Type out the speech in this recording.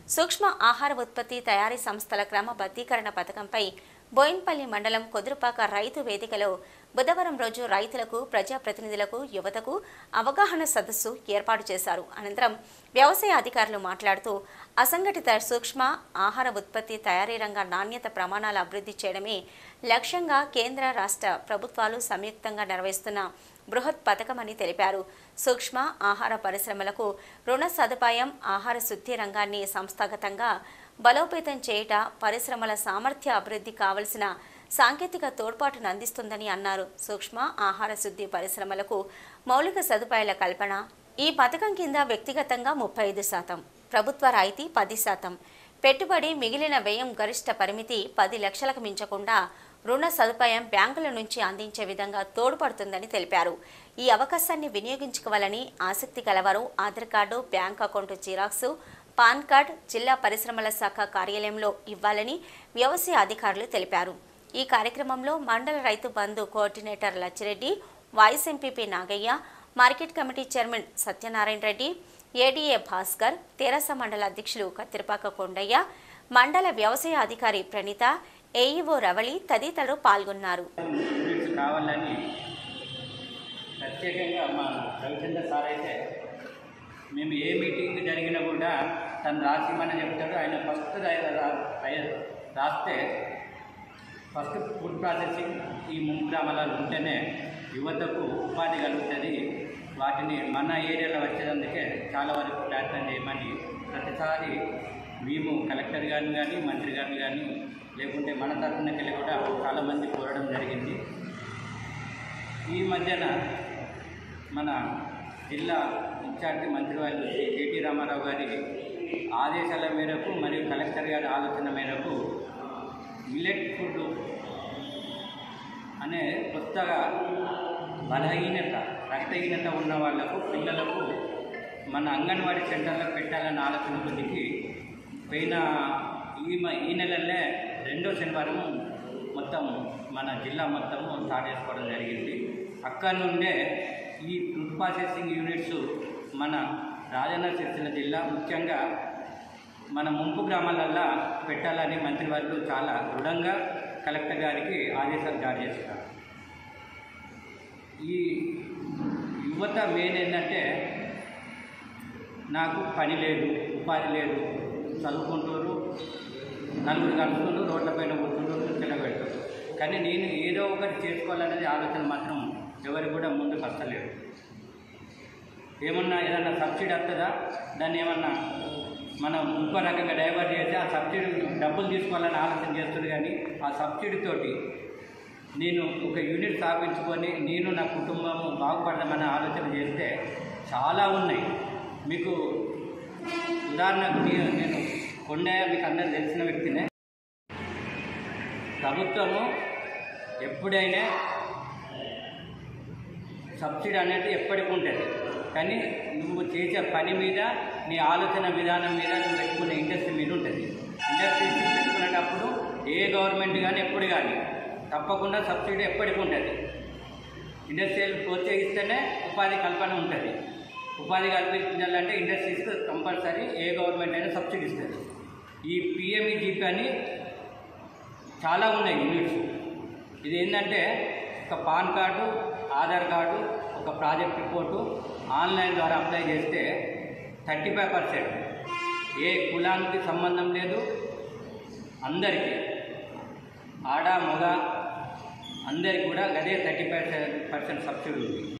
సూక్ష్మ ఆహార ఉత్పత్తి తయారీ సంస్థల క్రమబద్ధీకరణ పథకంపై బోయిన్పల్లి మండలం కొదురుపాక రైతు వేదికలో బుధవారం రోజు రైతులకు ప్రజాప్రతినిధులకు యువతకు అవగాహన సదస్సు ఏర్పాటు చేశారు అనంతరం వ్యవసాయ అధికారులు మాట్లాడుతూ అసంఘటిత సూక్ష్మ ఆహార ఉత్పత్తి తయారీ రంగ నాణ్యత ప్రమాణాలు అభివృద్ధి చేయడమే లక్ష్యంగా కేంద్ర రాష్ట్ర ప్రభుత్వాలు సంయుక్తంగా నిర్వహిస్తున్న బృహత్ పథకమని తెలిపారు సూక్ష్మ ఆహార పరిశ్రమలకు రుణ సదుపాయం ఆహార శుద్ధి రంగాన్ని సంస్థాగతంగా బలోపేతం చేయుట పరిశ్రమల సామర్థ్య అభివృద్ధి కావలసిన సాంకేతిక తోడ్పాటును అందిస్తుందని అన్నారు సూక్ష్మ ఆహార శుద్ధి పరిశ్రమలకు మౌలిక సదుపాయాల కల్పన ఈ పథకం కింద వ్యక్తిగతంగా ముప్పై ఐదు శాతం ప్రభుత్వ రాయితీ పది శాతం పెట్టుబడి మిగిలిన వ్యయం గరిష్ట పరిమితి పది లక్షలకు మించకుండా రుణ సదుపాయం బ్యాంకుల నుంచి అందించే విధంగా తోడ్పడుతుందని తెలిపారు ఈ అవకాశాన్ని వినియోగించుకోవాలని ఆసక్తి కలవారు Aadhaar card bank account xerox PAN card జిల్లా పరిశ్రమల శాఖ కార్యాలయంలో ఇవ్వాలని వ్యవసాయ అధికారులు తెలిపారు ఈ కార్యక్రమంలో మండల Rythu Bandhu coordinator Lachireddy vice MPP Nagaiah market committee chairman Satyanarayana Reddy ADA Bhaskar తెరాస మండల అధ్యక్షులు కత్తిరపాక కొండయ్య మండల వ్యవసాయ అధికారి ప్రణీత ఏఈఓ రవళి తదితరులు పాల్గొన్నారు యూనిట్స్ కావాలని ప్రత్యేకంగా మా రవిచంద్ర సార్ అయితే మేము ఏ మీటింగ్ జరిగినా కూడా తను రాసిమని చెప్తాడు ఆయన ఫస్ట్ రా- రా- రా- రాస్తే ఫస్ట్ ఫుడ్ ప్రాసెసింగ్ ఈ ముంపు గ్రామాలలో ఉంటేనే యువతకు ఉపాధి కలుగుతుంది వాటిని మన ఏరియాలో వచ్చేందుకే చాలా వరకు ప్రయత్నం చేయమని ప్రతిసారి మేము కలెక్టర్ గారిని కానీ మంత్రి గారిని కానీ లేకుంటే మన తరఫునకెళ్ళి కూడా చాలామంది కోరడం జరిగింది ఈ మధ్యన మన జిల్లా ఇన్ఛార్జి మంత్రి వాళ్ళు శ్రీ కేటీ రామారావు గారి ఆదేశాల మేరకు మరియు కలెక్టర్ గారి ఆలోచన మేరకు మిల్లెట్ ఫుడ్ అనే కొత్తగా బలహీనత రక్తహీనత ఉన్న వాళ్లకు పిల్లలకు మన అంగన్వాడీ సెంటర్లో పెట్టాలన్న ఆలోచన కొద్దికి పోయిన ఈ మ- ఈ నెలలే రెండో శనివారం మొత్తం మన జిల్లా మొత్తం స్టార్ట్ చేసుకోవడం జరిగింది అక్కడ నుండే ఈ ఫుడ్ ప్రాసెసింగ్ యూనిట్స్ మన రాజన్న సిరిసిల్ల జిల్లా ముఖ్యంగా మన ముంపు గ్రామాలల్లో పెట్టాలని మంత్రి వారు చాలా దృఢంగా కలెక్టర్ గారికి ఆదేశాలు జారీ చేస్తున్నారు ఈ యువత మెయిన్ ఏంటంటే నాకు పని లేదు ఉపాధి లేదు చదువుకుంటారు నలుగురు కలుపుకుంటూ రోడ్లపైన కూర్చుంటూ తిరగబెడతారు కానీ నేను ఏదో ఒకటి చేసుకోవాలనేది ఆలోచన మాత్రం ఎవరు కూడా ముందుకు వస్తలేరు ఏమన్నా ఏదన్నా సబ్సిడీ వస్తుందా దాన్ని ఏమన్నా మనం ఇంకో రకంగా డైవర్ట్ చేసి ఆ సబ్సిడీ డబ్బులు తీసుకోవాలని ఆలోచన చేస్తుంది కానీ ఆ సబ్సిడీ తోటి నేను ఒక యూనిట్ స్థాపించుకొని నేను నా కుటుంబం బాగుపడదామని ఆలోచన చేస్తే చాలా ఉన్నాయి మీకు ఉదాహరణకు నేను నేను కొండయ్య మీకు అందరు తెలిసిన వ్యక్తినే ప్రభుత్వము ఎప్పుడైనా సబ్సిడీ అనేది ఎప్పటికి ఉంటుంది కానీ నువ్వు చేసే పని మీద నీ ఆలోచన విధానం మీద నువ్వు పెట్టుకునే ఇండస్ట్రీ మీద ఉంటుంది ఇండస్ట్రీ పెట్టుకునేటప్పుడు ఏ గవర్నమెంట్ కానీ ఎప్పుడు కానీ తప్పకుండా సబ్సిడీ ఎప్పటికి ఉంటుంది ఇండస్ట్రియల్ ప్రోత్సహిస్తేనే ఉపాధి కల్పన ఉంటుంది ఉపాధి కల్పించాలంటే ఇండస్ట్రీస్కి కంపల్సరీ ఏ గవర్నమెంట్ అయినా సబ్సిడీ ఇస్తుంది ఈ పిఎంఈ జీపీ అని చాలా ఉన్నాయి యూనిట్స్ ఇది ఏంటంటే ఒక పాన్ కార్డు ఆధార్ కార్డు ఒక ప్రాజెక్ట్ రిపోర్టు ఆన్లైన్ ద్వారా అప్లై చేస్తే థర్టీ ఫైవ్ పర్సెంట్ ఏ కులానికి సంబంధం లేదు అందరికీ ఆడ మగ అందరికి కూడా గదే థర్టీ ఫైవ్ పర్సెంట్ సబ్సిడీ ఉంది